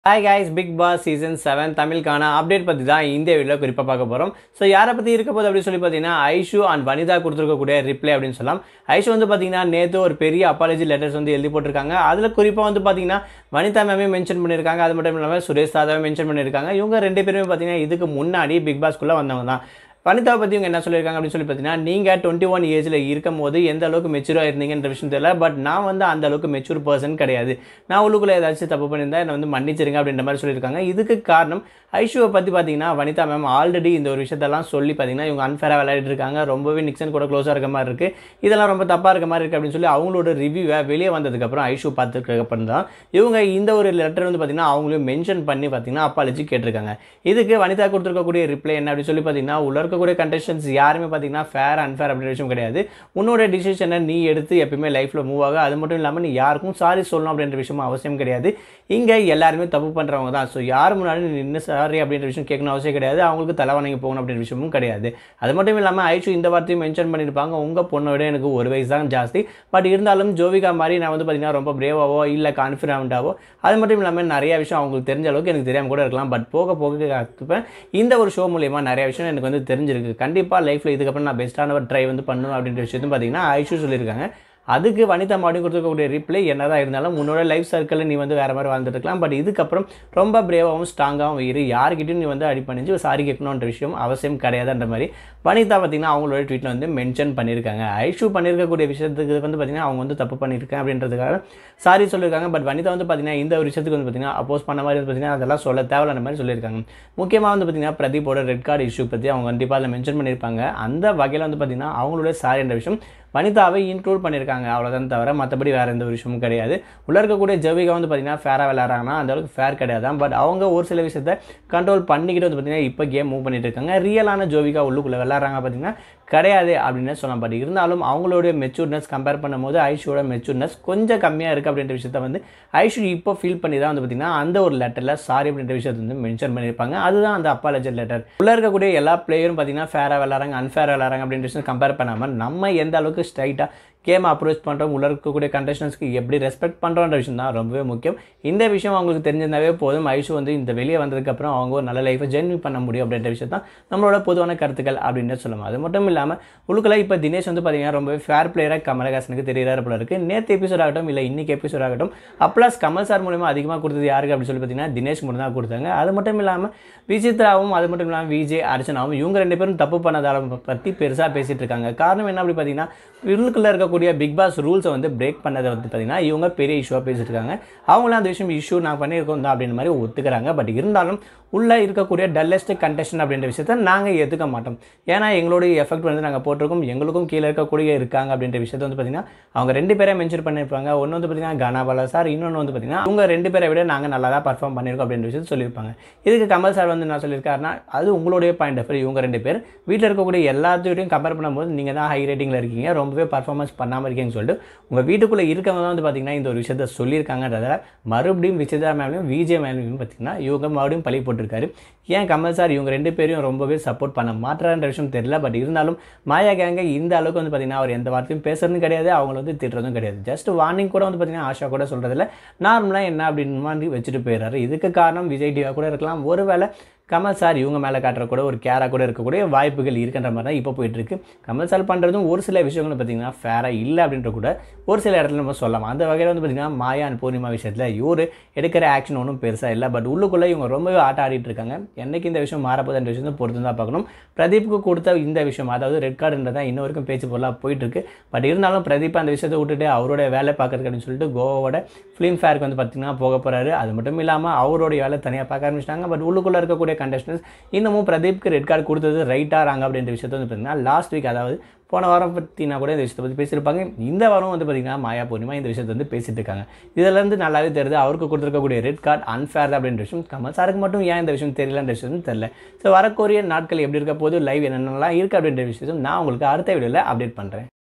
hi guys Bigg Boss season seven தமிழுக்கான update பற்றி தான் இந்த வீடியோவில் குறிப்பாக பார்க்க போகிறோம் ஸோ யாரை பற்றி இருக்க போது அப்படின்னு சொல்லி பார்த்தீங்கன்னா ஐஷு அண்ட் வனிதா கொடுத்துருக்கக்கூடிய ரிப்ளை அப்படின்னு சொல்லலாம் ஐஷு வந்து பார்த்தீங்கன்னா நேற்று ஒரு பெரிய அப்பாலஜி லெட்டர்ஸ் வந்து எழுதி போட்டிருக்காங்க அதில் குறிப்பாக வந்து பார்த்தீங்கன்னா வனிதா மேமே மென்ஷன் பண்ணியிருக்காங்க அது மட்டும் இல்லாமல் சுரேஷ் தாதாவே மென்ஷன் பண்ணியிருக்காங்க இவங்க ரெண்டு பேருமே பார்த்தீங்கன்னா இதுக்கு முன்னாடி பிக் பாஸ்க்குள்ளே வந்தவங்க தான் வனிதாவை பற்றி இவங்க என்ன சொல்லியிருக்காங்க அப்படின்னு சொல்லி பார்த்தீங்கன்னா நீங்கள் டுவெண்ட்டி ஒன் ஏஜில் இருக்கும் போது எந்த அளவுக்கு மெச்சூராக இருந்தீங்கன்ற விஷயம் தெரியல பட் நான் வந்து அந்த அளவுக்கு மெச்சூர் பர்சன் கிடையாது நான் உள்ளுக்குள்ளே ஏதாச்சும் தப்பு பண்ணியிருந்தா என்னை வந்து மன்னிச்சிருங்க அப்படின்ற மாதிரி சொல்லியிருக்காங்க இதுக்கு காரணம் ஐஷுவை பற்றி பார்த்தீங்கன்னா வனிதா மேம் ஆல்ரெடி இந்த ஒரு விஷயத்தெல்லாம் சொல்லி பார்த்தீங்கன்னா இவங்க அன்ஃபேராக விளையாடிட்டு இருக்காங்க ரொம்பவே நிக்சன் கூட க்ளோஸாக இருக்க மாதிரி இருக்குது இதெல்லாம் ரொம்ப தப்பாக இருக்க மாதிரி இருக்குது அப்படின்னு சொல்லி அவங்களோட ரிவ்யூவை வெளியே வந்ததுக்கப்புறம் ஐஷு பார்த்துருக்கப்புறம் தான் இவங்க இந்த ஒரு லெட்டர் வந்து பார்த்தீங்கன்னா அவங்களையும் மென்ஷன் பண்ணி பார்த்தீங்கன்னா அப்பாலஜி கேட்டிருக்காங்க இதுக்கு வனிதா கொடுத்துருக்கக்கூடிய ரிப்ளை என்ன அப்படின்னு சொல்லி பார்த்தீங்கன்னா உள்ள இருக்கக்கூடிய கண்டஸ்டன்ஸ் யாருமே பார்த்தீங்கன்னா ஃபேர் அன்ஃபேர் அப்படின்ற விஷயம் கிடையாது உன்னோட டிசிஷனை நீ எடுத்து எப்பயுமே லைஃப்பில் மூவ் ஆக அது மட்டும் இல்லாமல் நீ யாருக்கும் சாரி சொல்லணும் அப்படின்ற விஷயம் அவசியம் கிடையாது இங்கே எல்லாருமே தப்பு பண்ணுறவங்க தான் ஸோ யார் முன்னாடி நீ நின்று சாரி அப்படின்ற விஷயம் கேட்கணும் அவசியம் கிடையாது அவங்களுக்கு தலைவணங்கி போகணும் அப்படின்ற விஷயமும் கிடையாது அது மட்டும் இல்லாமல் ஐஷு இந்த வார்த்தையும் மென்ஷன் பண்ணியிருப்பாங்க உங்கள் பொண்ணை விட எனக்கு ஒரு வயசு தான் ஜாஸ்தி பட் இருந்தாலும் ஜோவிகா மாதிரி நான் வந்து பார்த்தீங்கன்னா ரொம்ப பிரேவாவோ இல்லை கான்ஃபிடண்ட்டாவோ அது மட்டும் இல்லாமல் நிறைய விஷயம் அவங்களுக்கு தெரிஞ்ச அளவுக்கு எனக்கு தெரியாமல் கூட இருக்கலாம் பட் போக போக கற்றுப்பேன் இந்த ஒரு ஷோ மூலியமாக நிறைய விஷயம் எனக்கு வந்து தெரிஞ்சிருக்கு கண்டிப்பாக லைஃப்பில் இதுக்கப்புறம் நான் பெஸ்ட்டான ஒரு ட்ரை வந்து பண்ணுவேன் அப்படின்ற விஷயத்தையும் பார்த்தீங்கன்னா ஐஷு சொல்லியிருக்காங்க அதுக்கு வனிதா மாடியும் கொடுத்துருக்கக்கூடிய ரிப்ளை என்னதான் இருந்தாலும் உன்னோட லைஃப் சர்க்கிளில் நீ வந்து வேறு மாதிரி வாழ்ந்துட்டு இருக்கலாம் பட் இதுக்கப்புறம் ரொம்ப பிரேவாகவும் ஸ்ட்ராங்காகவும் இரு யார்கிட்டையும் நீ வந்து அடி பண்ணிச்சு சாரி கேட்கணுன்ற விஷயம் அவசியம் கிடையாதுன்ற மாதிரி வனிதா பார்த்தீங்கன்னா அவங்களோட ட்வீட்டில் வந்து மென்ஷன் பண்ணியிருக்காங்க ஐஷு பண்ணியிருக்கக்கூடிய விஷயத்துக்கு வந்து பார்த்தீங்கன்னா அவங்க வந்து தப்பு பண்ணியிருக்கேன் அப்படின்றதுக்காக சாரி சொல்லியிருக்காங்க பட் வனிதா வந்து பார்த்தீங்கன்னா இந்த ஒரு விஷயத்துக்கு வந்து பார்த்தீங்கன்னா அப்போஸ் பண்ண மாதிரி வந்து பார்த்தீங்கன்னா அதெல்லாம் சொல்ல தேவையான மாதிரி சொல்லியிருக்காங்க முக்கியமாக வந்து பார்த்தீங்கன்னா பிரதீப்போட ரெட் கார்டு இஷ்யூ பற்றி அவங்க கண்டிப்பாக அதில் மென்ஷன் பண்ணியிருப்பாங்க அந்த வகையில் வந்து பார்த்தீங்கன்னா அவங்களோட சாரி என்ற விஷயம் வனிதாவை இன்க்ளூட் பண்ணியிருக்காங்க அவ்வளோதான் தவிர மற்றபடி வேறு எந்த ஒரு விஷயமும் கிடையாது உள்ளே இருக்கக்கூடிய ஜவிகா வந்து பார்த்தீங்கன்னா ஃபேராக விளையாடுறாங்கன்னா அந்த அளவுக்கு ஃபேர் கிடையாது பட் அவங்க ஒரு சில விஷயத்தை கண்ட்ரோல் பண்ணிக்கிட்டு வந்து பார்த்தீங்கன்னா இப்போ கேம் மூவ் பண்ணிட்டு இருக்காங்க ரியலான ஜோவிகா உள்ளுக்குள்ளே விளையாடுறாங்க பார்த்தீங்கன்னா கிடையாது அப்படின்னு சொல்லலாம் பட் இருந்தாலும் அவங்களுடைய மெச்சூர்னஸ் கம்பேர் பண்ணும்போது ஐஷுவோட மெச்சூர்னஸ் கொஞ்சம் கம்மியாக இருக்குது அப்படின்ற விஷயத்த வந்து ஐஷு இப்போ ஃபீல் பண்ணி தான் வந்து பார்த்தீங்கன்னா அந்த ஒரு லெட்டரில் சாரி அப்படின்ற விஷயத்தை வந்து மென்ஷன் பண்ணியிருப்பாங்க அதுதான் அந்த அப்பாலஜர் லெட்டர் உள்ளே இருக்கக்கூடிய எல்லா பிளேயரும் பார்த்தீங்கன்னா ஃபேராக விளாட்றாங்க அன்ஃபேராக விளாட்றாங்க அப்படின்ற விஷயம் கம்பேர் பண்ணாமல் நம்ம எந்த அளவுக்கு ஸ்ட்ரைட்டாக கேம் அப்ரோச் பண்ணுறோம் உள்ள இருக்கக்கூடிய கண்டஸ்டன்ஸ்க்கு எப்படி ரெஸ்பெக்ட் பண்ணுறோன்ற விஷயம் தான் ரொம்பவே முக்கியம் இந்த விஷயம் அவங்களுக்கு தெரிஞ்சிருந்தாவே போதும் ஐஷு வந்து இந்த வெளியே வந்ததுக்கப்புறம் அவங்க ஒரு நல்ல லைஃப்பை ஜென்வி பண்ண முடியும் அப்படின்ற விஷயம் தான் நம்மளோட பொதுவான கருத்துக்கள் அப்படின்னு சொல்லலாம் அது மட்டும் இல்லாமல் உள்ளுக்குள்ள இப்போ தினேஷ் வந்து பார்த்தீங்கன்னா ரொம்பவே ஃபேர் பிளேயராக கமலஹாசனுக்கு தெரியாத போல இருக்குது நேற்று எபிசோட் ஆகட்டும் இல்லை இன்னைக்கு எபிசோட் ஆகட்டும் அப்ளாஸ் கமல் சார் மூலமா அதிகமாக கொடுத்தது யாருக்கு அப்படின்னு சொல்லி பார்த்தீங்கன்னா தினேஷ் மட்டும் தான் கொடுத்தாங்க அது மட்டும் இல்லாமல் விசித்ராவும் அது மட்டும் இல்லாமல் விஜய் அர்ச்சனாவும் இவங்க ரெண்டு பேரும் தப்பு பண்ணதால பற்றி பெருசாக பேசிகிட்டு இருக்காங்க காரணம் என்ன அப்படி பார்த்தீங்கன்னா உள்ளுக்குள்ளே இருக்கக்கூடிய பிக் பாஸ் ரூல்ஸை வந்து பிரேக் பண்ணதை வந்து பார்த்தீங்கன்னா இவங்க பெரிய இஷ்யூவாக பேசிட்டு இருக்காங்க அவங்களும் அந்த விஷயம் இஷ்யூ நான் பண்ணியிருக்கோம் தான் அப்படின்ற மாதிரி ஒத்துக்கிறாங்க பட் இருந்தாலும் உள்ளே இருக்கக்கூடிய டல்லஸ்ட் கண்டெஸ்டன் அப்படின்ற விஷயத்த நாங்கள் ஏற்றுக்க மாட்டோம் ஏன்னா எங்களுடைய எஃபெக்ட் வந்து நாங்கள் போட்டிருக்கோம் எங்களுக்கும் கீழே இருக்கக்கூடிய இருக்காங்க அப்படின்ற விஷயத்த வந்து பார்த்தீங்கன்னா அவங்க ரெண்டு பேரை மென்ஷன் பண்ணியிருப்பாங்க ஒன்று வந்து பார்த்தீங்கன்னா கனாபாலா சார் இன்னொன்று வந்து பார்த்தீங்கன்னா அவங்க ரெண்டு பேரை விட நாங்கள் நல்லா தான் பர்ஃபார்ம் பண்ணியிருக்கோம் அப்படின்ற விஷயத்த சொல்லியிருப்பாங்க இதுக்கு கமல் சார் வந்து என்ன சொல்லியிருக்காருன்னா அது உங்களுடைய பாயிண்ட் ஆஃப் வியூ இவங்க ரெண்டு பேர் வீட்டில் இருக்கக்கூடிய எல்லாத்தையும் கம்பேர் பண்ணும்போது நீங்கள் தான் ஹை ரேட்டிங்கில் இருக்கீங்க ரொம்பவே பர்ஃபார்மன்ஸ் பண்ணாமல் இருக்கீங்கன்னு சொல்லிட்டு உங்கள் வீட்டுக்குள்ளே இருக்கவங்க தான் வந்து பார்த்தீங்கன்னா இந்த ஒரு விஷயத்த சொல்லியிருக்காங்கன்றத மறுபடியும் விசிதா மேலேயும் விஜய் மேலேயும் பார்த்தீங்கன்னா இவங்க மறுபடியும் பழி போட்டிருக்காரு ஏன் கமல் சார் இவங்க ரெண்டு பேரையும் ரொம்பவே சப்போர்ட் பண்ண மாட்டாரன்ற விஷயம் தெரியல பட் இருந்தாலும் மாயா கேங்க இந்த அளவுக்கு வந்து பார்த்தீங்கன்னா அவர் எந்த வார்த்தையும் பேசுறதும் கிடையாது அவங்கள வந்து திட்டுறதும் கிடையாது ஜஸ்ட் வார்னிங் கூட வந்து பார்த்தீங்கன்னா ஆஷா கூட சொல்கிறதில்ல நார்மலாக என்ன அப்படின்னு மாதிரி வச்சுட்டு போயிடுறாரு இதுக்கு காரணம் விஜய் டிவா கூட இருக்கலாம் ஒருவேளை கமல் சார் இவங்க மேலே காட்டுற கூட ஒரு கேராக கூட இருக்கக்கூடிய வாய்ப்புகள் இருக்கின்ற மாதிரி தான் இப்போ போயிட்டுருக்கு கமல் சார் பண்ணுறதும் ஒரு சில விஷயங்கள் பார்த்தீங்கன்னா ஃபேராக இல்லை அப்படின்ற கூட ஒரு சில இடத்துல நம்ம சொல்லலாம் அந்த வகையில் வந்து பார்த்திங்கன்னா மாயா அண்ட் பூர்ணிமா விஷயத்தில் இவர் எடுக்கிற ஆக்ஷன் ஒன்றும் பெருசாக இல்லை பட் உள்ளுக்குள்ளே இவங்க ரொம்பவே ஆட்ட ஆடிட்டு இருக்காங்க என்னைக்கு இந்த விஷயம் மாறப்போதுன்ற விஷயத்தை பொறுத்து தான் பார்க்கணும் பிரதீப்புக்கு கொடுத்த இந்த விஷயம் அதாவது ரெட் கார்டுன்றதான் இன்ன வரைக்கும் பேச்சு பொருளாக போயிட்டுருக்கு பட் இருந்தாலும் பிரதீப் அந்த விஷயத்தை விட்டுட்டு அவரோட வேலை பார்க்கறதுக்கு அப்படின்னு சொல்லிட்டு கோவாவோட ஃபிலிம் ஃபேருக்கு வந்து பார்த்திங்கன்னா போக போகிறாரு அது மட்டும் இல்லாமல் அவருடைய வேலை தனியாக பார்க்க ஆரம்பிச்சிட்டாங்க பட் உள்ளுக்குள்ளே இருக்கக்கூடிய கண்டஸ்டன்ஸ் இன்னமும் பிரதீப்க்கு ரெட் கார்டு கொடுத்தது ரைட்டாக ராங்க அப்படின்ற விஷயத்தை வந்து பார்த்தீங்கன்னா லாஸ்ட் வீக் அதாவது போன வாரம் பற்றினா கூட இந்த விஷயத்தை பற்றி பேசியிருப்பாங்க இந்த வாரம் வந்து பார்த்திங்கன்னா மாயா பூர்ணிமா இந்த விஷயத்தை வந்து பேசிட்டு இருக்காங்க இதிலேருந்து நல்லாவே தெரியுது அவருக்கு கொடுத்துருக்கக்கூடிய ரெட் கார்டு அன்ஃபேர் அப்படின்ற விஷயம் கமல் சாருக்கு மட்டும் ஏன் இந்த விஷயம் தெரியலன்ற விஷயம் தெரியல ஸோ வரக்கூடிய நாட்கள் எப்படி இருக்க போது லைவ் என்னென்னலாம் இருக்குது அப்படின்ற விஷயம் நான் உங்களுக்கு அடுத்த வீடியோவில் அப்டேட் பண்ணுறேன்